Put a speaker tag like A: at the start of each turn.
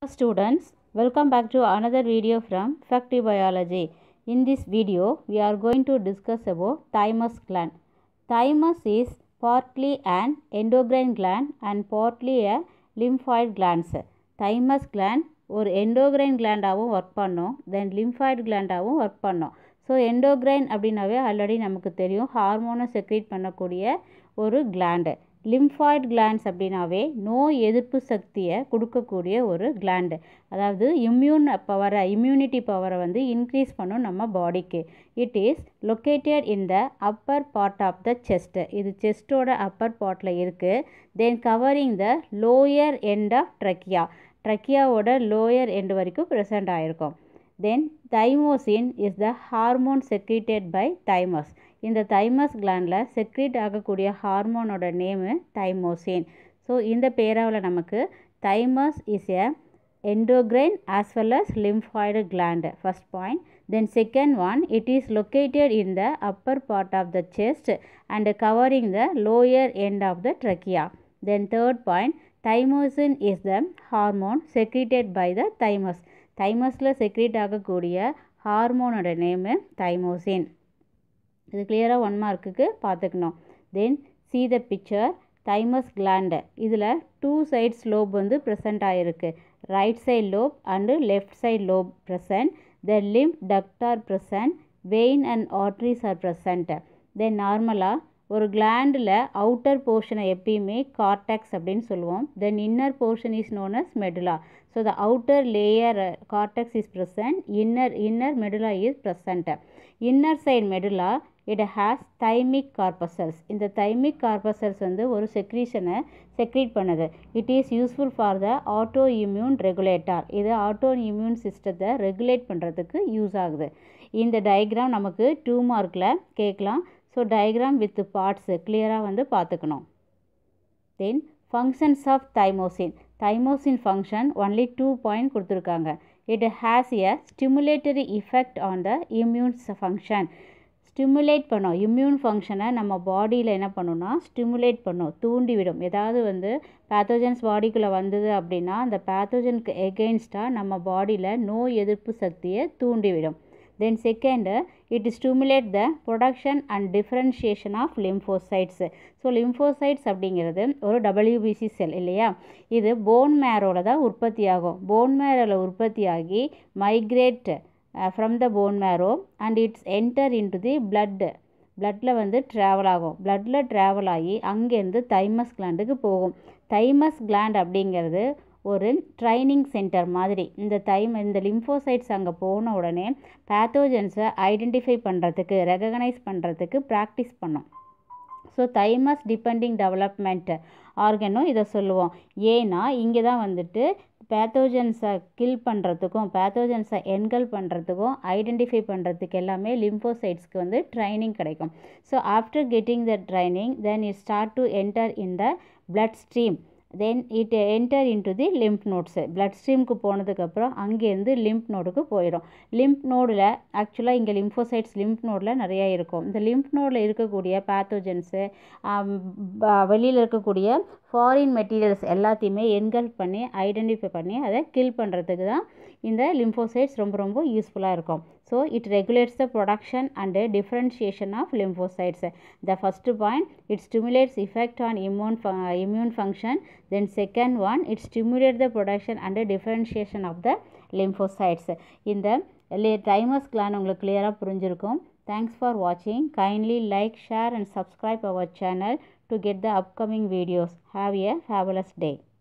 A: students, welcome back to another video from Factive Biology. In this video, we are going to discuss about thymus gland. Thymus is partly an endocrine gland and partly a lymphoid glands. Thymus gland ஒரு endocrine கிளாண்டாகவும் work பண்ணோம் then lymphoid கிளாண்டாகவும் work பண்ணோம் so endocrine அப்படின்னாவே already நமக்கு தெரியும் ஹார்மோனை secrete பண்ணக்கூடிய ஒரு கிளாண்டு லிம்ஃபாய்டு கிளாண்ட்ஸ் அப்படின்னாவே நோய் எதிர்ப்பு சக்தியை கொடுக்கக்கூடிய ஒரு கிளாண்டு அதாவது இம்யூன் பவரை இம்யூனிட்டி பவரை வந்து இன்க்ரீஸ் பண்ணும் நம்ம பாடிக்கு it is located in the upper part of the chest இது செஸ்ட்டோட அப்பர் பார்ட்டில் இருக்குது then covering the lower end of trachea ட்ரக்கியாவோட லோயர் எண்ட் வரைக்கும் ப்ரெசென்ட் ஆகிருக்கும் then thymosin is the hormone secreted by thymus இந்த தைமஸ் கிளாண்டில் செக்ரீட் ஆகக்கூடிய ஹார்மோனோட நேமு தைமோசின் ஸோ இந்த பேராவில் நமக்கு thymus is a endocrine as well as lymphoid gland first point then second one it is located in the upper part of the chest and covering the lower end of the trachea then third point thymosin is the hormone secreted by the thymus தைமஸில் secrete ஆகக்கூடிய ஹார்மோனோட name thymosin இது கிளியராக one மார்க்குக்கு பார்த்துக்கணும் then see the picture thymus gland இதில் two sides lobe வந்து present ஆகிருக்கு right side lobe and left side lobe present the lymph duct are present vein and arteries are present then நார்மலாக ஒரு கிளாண்டில் அவுட்டர் போர்ஷனை எப்பயுமே கார்டெக்ஸ் அப்படின்னு சொல்லுவோம் then inner portion is known as medulla so the outer layer cortex is present inner inner medulla is present inner side medulla it has thymic corpuscles இந்த thymic corpuscles வந்து ஒரு செக்ரீஷனை செக்ரீட் பண்ணுது it is useful for the auto immune regulator இது auto immune சிஸ்டத்தை regulate பண்ணுறதுக்கு use ஆகுது இந்த டயக்ராம் நமக்கு டூ மார்க்கில் கேட்கலாம் ஸோ டயக்ராம் வித் பார்ட்ஸு கிளியராக வந்து பார்த்துக்கணும் then functions of thymosin thymosin function only two point கொடுத்துருக்காங்க it has a stimulatory effect on the immune function stimulate பண்ணும் இம்யூன் ஃபங்க்ஷனை நம்ம பாடியில் என்ன பண்ணுன்னா ஸ்டிமுலேட் பண்ணும் தூண்டிவிடும் ஏதாவது வந்து பேத்தோஜன்ஸ் பாடிக்குள்ளே வந்தது அப்படின்னா அந்த பேத்தோஜனுக்கு எகெயின்ஸ்டாக நம்ம பாடியில் நோய் எதிர்ப்பு சக்தியை தூண்டிவிடும் then second it stimulate the production and differentiation of lymphocytes so lymphocytes அப்படிங்கிறது ஒரு டபிள்யூபிசி செல் இல்லையா இது போன் மேரோவில் தான் உற்பத்தி ஆகும் போன் மேரோவில் உற்பத்தி ஆகி migrate from the bone marrow and it's enter into the blood பிளட்டில் வந்து ட்ராவல் ஆகும் பிளட்டில் ட்ராவல் ஆகி அங்கேருந்து தைமஸ் கிளாண்டுக்கு போகும் தைமஸ் கிளாண்ட் அப்படிங்கிறது ஒரு ட்ரைனிங் சென்டர் மாதிரி இந்த தைம் இந்த லிம்ஃபோசைட்ஸ் அங்கே போன உடனே பேத்தோஜன்ஸை ஐடென்டிஃபை பண்ணுறதுக்கு ரெகனைஸ் பண்ணுறதுக்கு ப்ராக்டிஸ் பண்ணும் ஸோ தைமஸ் டிபெண்டிங் டெவலப்மெண்ட் ஆர்கனும் இதை சொல்லுவோம் ஏன்னா இங்கே தான் வந்துட்டு பேத்தோஜன்ஸை கில் பண்ணுறதுக்கும் பேத்தோஜன்ஸை என்கல் பண்ணுறதுக்கும் ஐடென்டிஃபை பண்ணுறதுக்கு எல்லாமே லிம்ஃபோசைட்ஸ்க்கு வந்து ட்ரைனிங் கிடைக்கும் so after getting the training then it start to enter in the blood stream then it enter into the lymph nodes blood ஸ்ட்ரீமுக்கு போனதுக்கப்புறம் அங்கேருந்து லிம்ப் நோடுக்கு போயிடும் லிம்ப் நோடில் ஆக்சுவலாக இங்கே லிம்ஃபோசைட்ஸ் லிம்ப் நோடில் நிறையா இருக்கும் இந்த லிம்ப் நோடில் இருக்கக்கூடிய பேத்தோஜன்ஸு வெளியில் இருக்கக்கூடிய ஃபாரின் மெட்டீரியல்ஸ் எல்லாத்தையுமே என்கல் பண்ணி ஐடென்டிஃபை பண்ணி அதை கில் பண்ணுறதுக்கு தான் இந்த லிம்ஃபோசைட்ஸ் ரொம்ப ரொம்ப யூஸ்ஃபுல்லாக இருக்கும் so it regulates the production and differentiation of lymphocytes the first point it stimulates effect on immune immune function then second one it stimulate the production and differentiation of the lymphocytes இந்த thymus gland உங்களுக்கு கிளியராக புரிஞ்சிருக்கும் thanks for வாட்சிங் kindly like share and subscribe our channel to get the upcoming videos. Have a fabulous day.